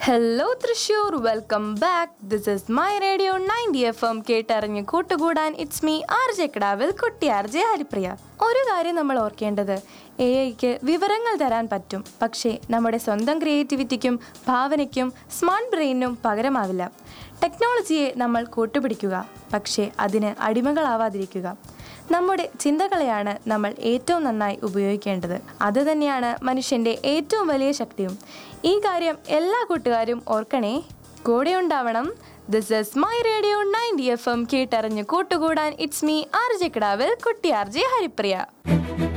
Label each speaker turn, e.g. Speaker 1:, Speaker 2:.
Speaker 1: hello Thrissur welcome back this is my radio ninety F M കേട്ടറിഞ്ഞ് കൂട്ടുകൂടാൻ it's me R J കിടാവിൽ കുട്ടി R J Haripriya ഒരു കാര്യം നമ്മൾ ഓർക്കേണ്ടത് എ ഐക്ക് വിവരങ്ങൾ തരാൻ പറ്റും പക്ഷേ നമ്മുടെ സ്വന്തം ക്രിയേറ്റിവിറ്റിക്കും ഭാവനയ്ക്കും സ്മാർട്ട് ബ്രെയിനും പകരമാവില്ല ടെക്നോളജിയെ നമ്മൾ കൂട്ടുപിടിക്കുക പക്ഷേ അതിന് അടിമകളാവാതിരിക്കുക നമ്മുടെ ചിന്തകളെയാണ് നമ്മൾ ഏറ്റവും നന്നായി ഉപയോഗിക്കേണ്ടത് അത് തന്നെയാണ് മനുഷ്യൻ്റെ ഏറ്റവും വലിയ ശക്തിയും ഈ കാര്യം എല്ലാ കൂട്ടുകാരും ഓർക്കണേ കൂടെ ഉണ്ടാവണം this is my radio ninety F M കേട്ടറിഞ്ഞ് കൂട്ടുകൂടാൻ ഇറ്റ്സ് മീ ആർ ജെ കിടാവിൽ കുട്ടി ആർ ജെ ഹരിപ്രിയ